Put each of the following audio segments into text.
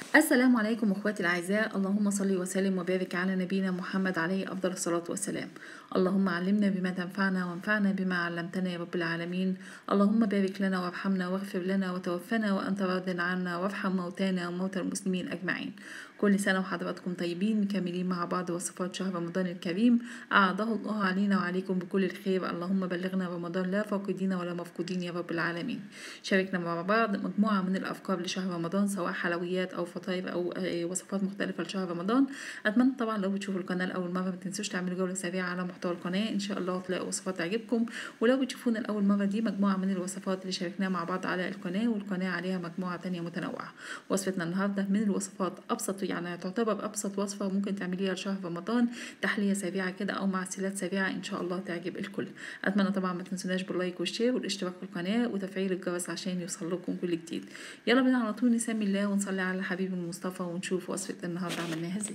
السلام عليكم اخواتي الاعزاء اللهم صل وسلم وبارك على نبينا محمد عليه افضل الصلاه والسلام اللهم علمنا بما تنفعنا وانفعنا بما علمتنا يا رب العالمين اللهم بارك لنا وارحمنا واغفر لنا وتوفنا وانت راض عنا وارحم موتانا وموتى المسلمين اجمعين كل سنة وحضراتكم طيبين مكملين مع بعض وصفات شهر رمضان الكريم أعاده الله علينا وعليكم بكل الخير اللهم بلغنا رمضان لا فاقدين ولا مفقودين يا رب العالمين شاركنا مع بعض مجموعة من الأفكار لشهر رمضان سواء حلويات أو فطاير أو وصفات مختلفة لشهر رمضان أتمنى طبعا لو بتشوفوا القناة لأول مرة ما تنسوش تعملوا جولة سريعة على محتوى القناة إن شاء الله تلاقوا وصفات تعجبكم ولو بتشوفونا لأول مرة دي مجموعة من الوصفات اللي شاركناها مع بعض على القناة والقناة عليها مجموعة تانية متنوعة وصفتنا النهاردة من الوصفات أبسط يعني تعتبر أبسط وصفة ممكن تعمليها لشهر رمضان تحلية سريعة كده أو معسلات سريعة إن شاء الله تعجب الكل أتمنى طبعا ما تنسوناش باللايك والشير والاشتراك في القناة وتفعيل الجرس عشان يوصل لكم كل جديد يلا بينا على طول نسمي الله ونصلي على حبيب المصطفى ونشوف وصفة النهاردة عملناها ازاي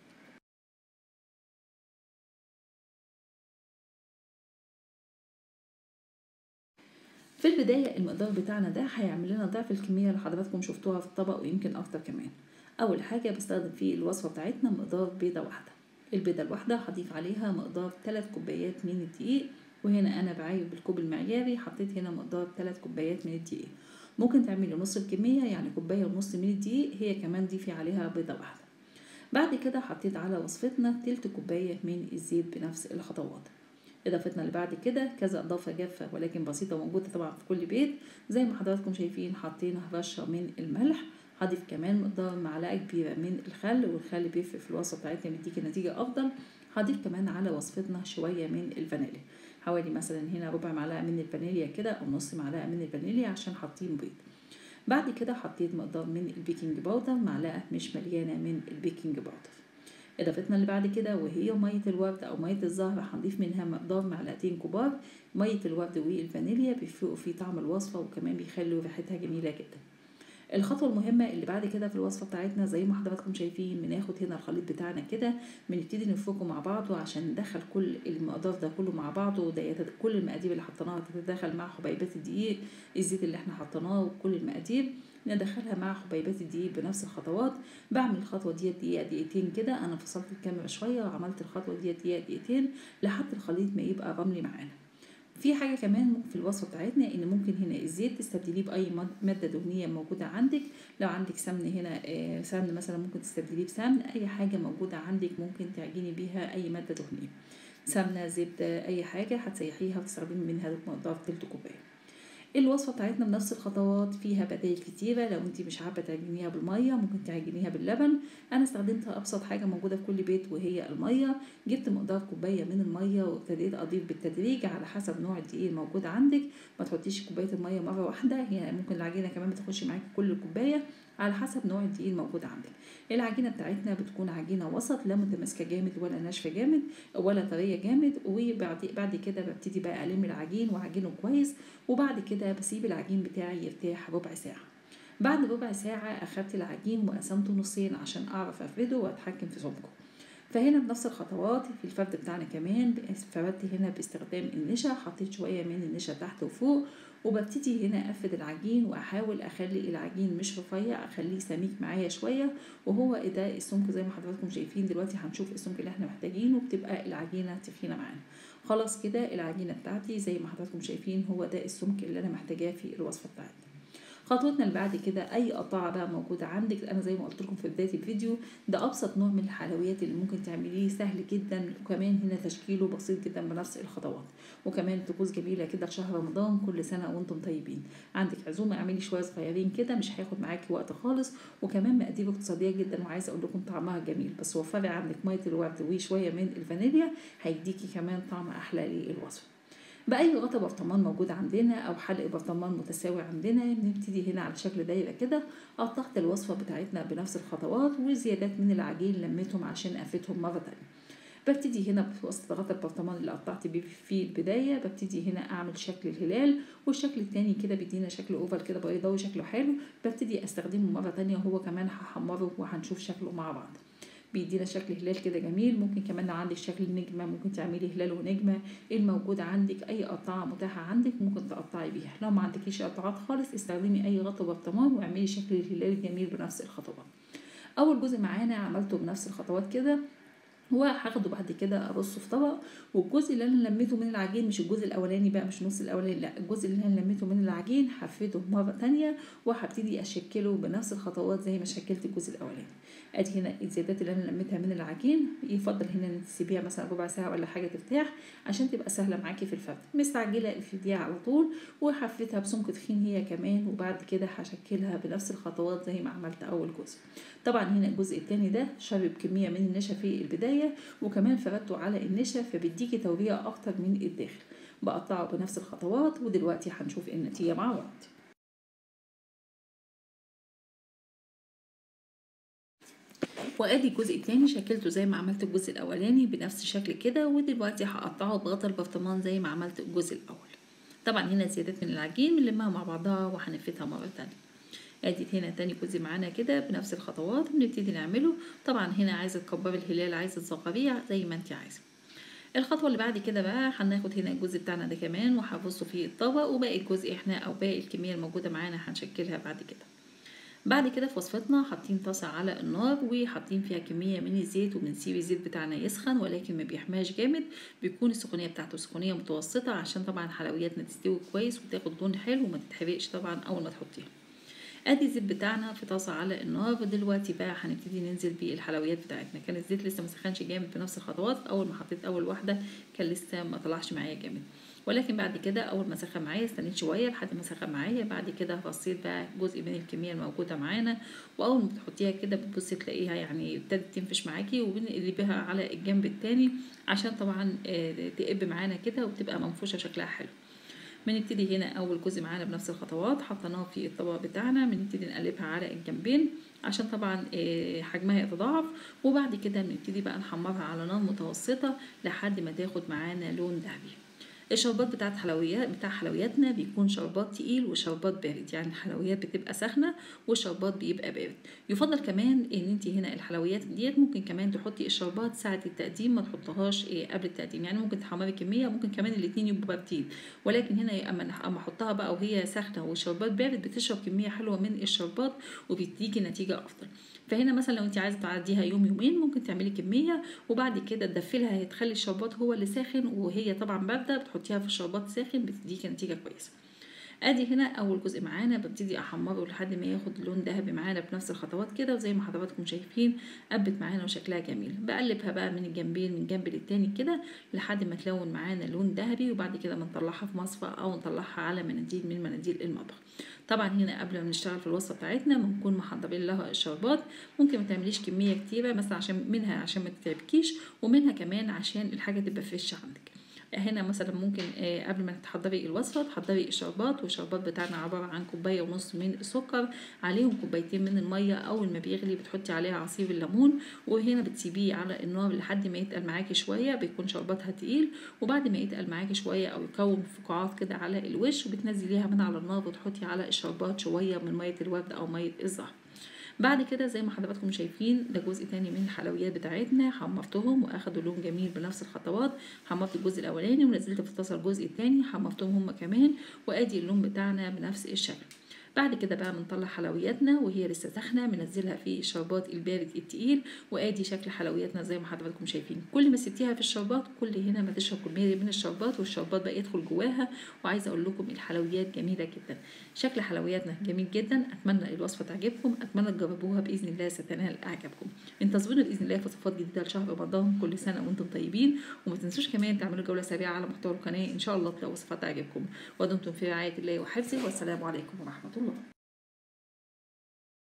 في البداية المقدار بتاعنا ده هيعمل لنا ضعف الكمية اللي حضراتكم شفتوها في الطبق ويمكن أكتر كمان أول حاجة بستخدم في الوصفة بتاعتنا مقدار بيضة واحدة البيضة الواحدة هضيف عليها مقدار 3 كوبايات من الدقيق وهنا أنا بعاير بالكوب المعياري حطيت هنا مقدار 3 كوبايات من الدقيق ممكن تعملي نص الكمية يعني كوباية ونص من الدقيق هي كمان ضيفي عليها بيضة واحدة بعد كده حطيت على وصفتنا تلت كوباية من الزيت بنفس الخطوات اضافتنا اللي بعد كده كذا اضافه جافه ولكن بسيطه موجوده طبعا في كل بيت زي ما حضراتكم شايفين حطينا رشه من الملح هضيف كمان مقدار معلقه كبيره من الخل والخل بيفرق في الوصفه بتاعتنا بيديكي نتيجه افضل هضيف كمان على وصفتنا شويه من الفانيليا حوالي مثلا هنا ربع معلقه من الفانيليا كده او نص معلقه من الفانيليا عشان حاطين بيض بعد كده حطيت مقدار من البيكنج باودر معلقه مش مليانه من البيكنج باودر اضافتنا اللي بعد كده وهي ميه الورد او ميه الزهر هنضيف منها مقدار معلقتين كبار ميه الورد والفانيليا بيفرقوا في طعم الوصفه وكمان بيخلوا ريحتها جميله جدا الخطوة المهمة اللي بعد كده في الوصفة بتاعتنا زي ما حضراتكم شايفين بناخد هنا الخليط بتاعنا كده بنبتدي نفركه مع بعضه عشان ندخل كل المقدار ده كله مع بعضه ده كل المقادير اللي حطيناها تتداخل مع حبيبات الدقيق الزيت اللي احنا حطيناه وكل المقادير ندخلها مع حبيبات الدقيق بنفس الخطوات بعمل الخطوه ديت دقيقه دقيقتين كده انا فصلت الكاميرا شويه وعملت الخطوه ديت دقيقه دقيقتين لحد الخليط ما يبقى رملي معانا في حاجه كمان في الوصفه بتاعتنا ان ممكن هنا الزيت تستبدليه باي ماده دهنيه موجوده عندك لو عندك سمن هنا سمن مثلا ممكن تستبدليه بسمن اي حاجه موجوده عندك ممكن تعجني بيها اي ماده دهنيه سمنه زبده اي حاجه هتسيحيها وتستخدمي منها مقدار تلت كوبايه الوصفه بتاعتنا بنفس الخطوات فيها بدائل كتيره لو انت مش حابه تعجنيها بالميه ممكن تعجنيها باللبن انا استخدمت ابسط حاجه موجوده في كل بيت وهي الميه جبت مقدار كوبايه من الميه وابتديت اضيف بالتدريج على حسب نوع الدقيق الموجود عندك ما تحطيش كوبايه الميه مره واحده هي ممكن العجينه كمان بتخش معاكي كل الكوبايه على حسب نوع الدقيق الموجود عندك العجينه بتاعتنا بتكون عجينه وسط لا متماسكه جامد ولا ناشفه جامد ولا طريه جامد وبعد بعد كده ببتدي بقى الم العجين واعجنه كويس وبعد كده بسيب العجين بتاعي يرتاح ربع ساعه بعد ربع ساعه اخدت العجين وقسمته نصين عشان اعرف افرده واتحكم في سمكه فهنا بنفس الخطوات في الفرد بتاعنا كمان فردت هنا باستخدام النشا حطيت شويه من النشا تحت وفوق وببتدي هنا افرد العجين واحاول اخلي العجين مش رفيع اخليه سميك معايا شويه وهو ده السمك زي ما حضراتكم شايفين دلوقتي هنشوف السمك اللي احنا محتاجينه بتبقى العجينه تخينه معانا خلاص كده العجينه بتاعتي زي ما حضراتكم شايفين هو ده السمك اللي انا محتاجاه في الوصفه بتاعتنا خطوتنا اللي بعد كده اي قطاعه بقى موجوده عندك انا زي ما قلت لكم في بدايه الفيديو ده ابسط نوع من الحلويات اللي ممكن تعمليه سهل جدا وكمان هنا تشكيله بسيط جدا بنفس الخطوات وكمان طقوس جميله كده لشهر رمضان كل سنه وانتم طيبين عندك عزومه اعملي شويه صغيرين كده مش هياخد معاكي وقت خالص وكمان مقادير اقتصاديه جدا وعايزه اقول لكم طعمها جميل بس وفري عندك ميه الورد وشويه من الفانيليا هيديكي كمان طعم احلى للوصفه بأي غطا برطمان موجود عندنا أو حلق برطمان متساوي عندنا بنبتدي هنا على شكل دايرة كده قطعت الوصفة بتاعتنا بنفس الخطوات وزيادات من العجين لميتهم عشان أفتهم مرة تانية ببتدي هنا في وسط غطا البرطمان اللي قطعت بيه في البداية ببتدي هنا أعمل شكل الهلال والشكل التاني كده بيدينا شكل أوفر كده بيضاوي شكله حلو ببتدي أستخدمه مرة تانية وهو كمان هحمره وهنشوف شكله مع بعض بيدينا شكل هلال كده جميل ممكن كمان لو عندك شكل نجمة ممكن تعملي هلال ونجمة الموجود عندك أي قطعة متاحة عندك ممكن تقطعي بيها لو ما عندكيش قطعات خالص استخدمي أي غطا برطمان واعملي شكل الهلال الجميل بنفس الخطوات اول جزء معانا عملته بنفس الخطوات كده وهاخده بعد كده ارصه في طبق والجزء اللي انا لميته من العجين مش الجزء الاولاني بقى مش النص الاولاني لا الجزء اللي انا لميته من العجين هفرده مره تانية وهبتدي اشكله بنفس الخطوات زي ما شكلت الجزء الاولاني ادي هنا الزيادات اللي انا لميتها من العجين يفضل هنا ان تسيبيها مثلا ربع ساعه ولا حاجه ترتاح عشان تبقى سهله معاكي في الفرد مستعجله افرديها على طول وهفردها بسمك تخين هي كمان وبعد كده هشكلها بنفس الخطوات زي ما عملت اول جزء طبعا هنا الجزء التاني ده شرب كميه من النشا في البدايه وكمان فردته على النشا فبيديكي توريه اكتر من الداخل بقطعه بنفس الخطوات ودلوقتي هنشوف النتيجه مع بعض وادي الجزء التاني شكلته زي ما عملت الجزء الاولاني بنفس الشكل كده ودلوقتي هقطعه بغطا البرطمان زي ما عملت الجزء الاول طبعا هنا زيادات من العجين بنلمها مع بعضها وهنفتها مره تانية ادي هنا تاني جزء معانا كده بنفس الخطوات بنبتدي نعمله طبعا هنا عايزه تكبري الهلال عايزه تصغريه زي ما انت عايزه الخطوة اللي بعد كده بقى هناخد هنا الجزء بتاعنا ده كمان وهرصه في الطبق وباقي الجزء احنا او باقي الكمية الموجودة معانا هنشكلها بعد كده بعد كده في وصفتنا حاطين طاسة على النار وحاطين فيها كمية من الزيت وبنسيب الزيت بتاعنا يسخن ولكن ما بيحماش جامد بيكون السخونية بتاعته سخونية متوسطة عشان طبعا حلوياتنا تستوي كويس وتاخد لون حلو وما تتحرقش طبعا أول ما تحطيها ادي الزيت بتاعنا في طاسه على النار ودلوقتي بقى هنبتدي ننزل بالحلويات بتاعتنا كان الزيت لسه ما سخنش جامد بنفس الخطوات اول ما حطيت اول واحده كان لسه ما طلعش معايا جامد ولكن بعد كده اول ما سخن معايا استنيت شويه لحد ما سخن معايا بعد كده فصيت بقى جزء من الكميه الموجوده معانا واول ما بتحطيها كده بتبصي تلاقيها يعني ابتدت تنفش معاكي وبنقلبها على الجنب التاني عشان طبعا تقب معانا كده وتبقى منفوشه شكلها حلو بنبتدي هنا اول جزء معانا بنفس الخطوات حطيناه في الطبق بتاعنا بنبتدي نقلبها على الجنبين عشان طبعا حجمها يتضاعف وبعد كده بنبتدي بقى نحمرها على نار متوسطة لحد ما تاخد معانا لون ذهبي الشربات بتاعت حلويات بتاع حلوياتنا بيكون شربات تقيل وشربات بارد يعني الحلويات بتبقى سخنه والشربات بيبقى بارد يفضل كمان ان انت هنا الحلويات ديت ممكن كمان تحطي الشربات ساعه التقديم ما تحطهاش إيه قبل التقديم يعني ممكن تحمري كميه ممكن كمان الاتنين يبقوا باردين ولكن هنا اما اما احطها بقى وهي سخنه والشربات بارد بتشرب كميه حلوه من الشربات وبتديكي نتيجه افضل فهنا مثلا لو انت عايزه تعديها يوم يومين ممكن تعملي كميه وبعد كده تدفلها هتخلي الشربات هو اللي ساخن وهي طبعا بارده بتحطيها في الشربات ساخن بتديكي نتيجه كويسه ادي هنا اول جزء معانا ببتدي احمره لحد ما ياخد لون ذهبي معانا بنفس الخطوات كده وزي ما حضراتكم شايفين قبت معانا وشكلها جميل بقلبها بقى من الجنبين من جنب للتاني كده لحد ما تلون معانا لون ذهبي وبعد كده بنطلعها في مصفى او نطلعها على مناديل من مناديل المطبخ طبعا هنا قبل ما نشتغل في الوصفه بتاعتنا بنكون محضرين لها الشربات ممكن ما تعمليش كميه كتيره مثلا عشان منها عشان ما تتعبكيش ومنها كمان عشان الحاجه تبقى فريش عندك هنا مثلا ممكن قبل ما تحضري الوصفة تحضري الشربات والشربات بتاعنا عبارة عن كوباية ونص من السكر عليهم كوبايتين من المية أول ما بيغلي بتحطي عليها عصير الليمون وهنا بتسيبيه على النار لحد ما يتقل معاكي شوية بيكون شرباتها تقيل وبعد ما يتقل معاكي شوية أو يكون فقاعات كده على الوش وبتنزليها من على النار وتحطي على الشربات شوية من مية الورد أو مية الزهر بعد كده زي ما حضراتكم شايفين ده جزء تاني من الحلويات بتاعتنا حمرتهم واخدوا لون جميل بنفس الخطوات حمرت الجزء الاولاني ونزلت في الطاسه الجزء التاني حمرتهم هما كمان وادي اللون بتاعنا بنفس الشكل بعد كده بقى بنطلع حلوياتنا وهي لسه سخنه بنزلها في الشربات البارد التقيل وادي شكل حلوياتنا زي ما حضراتكم شايفين كل ما سبتيها في الشربات كل هنا ما تشرب كميه من الشربات والشربات بقى يدخل جواها وعايزه اقول لكم الحلويات جميله جدا شكل حلوياتنا جميل جدا اتمنى الوصفه تعجبكم اتمنى تجربوها باذن الله ستنال اعجابكم انتظرونا باذن الله في وصفات جديده لشهر رمضان كل سنه وانتم طيبين وما تنسوش كمان تعملوا جوله سريعه على محتوى القناه ان شاء الله تلاقوا وصفات تعجبكم ودمتم في رعايه الله وحفظه والسلام عليكم ورحمه الله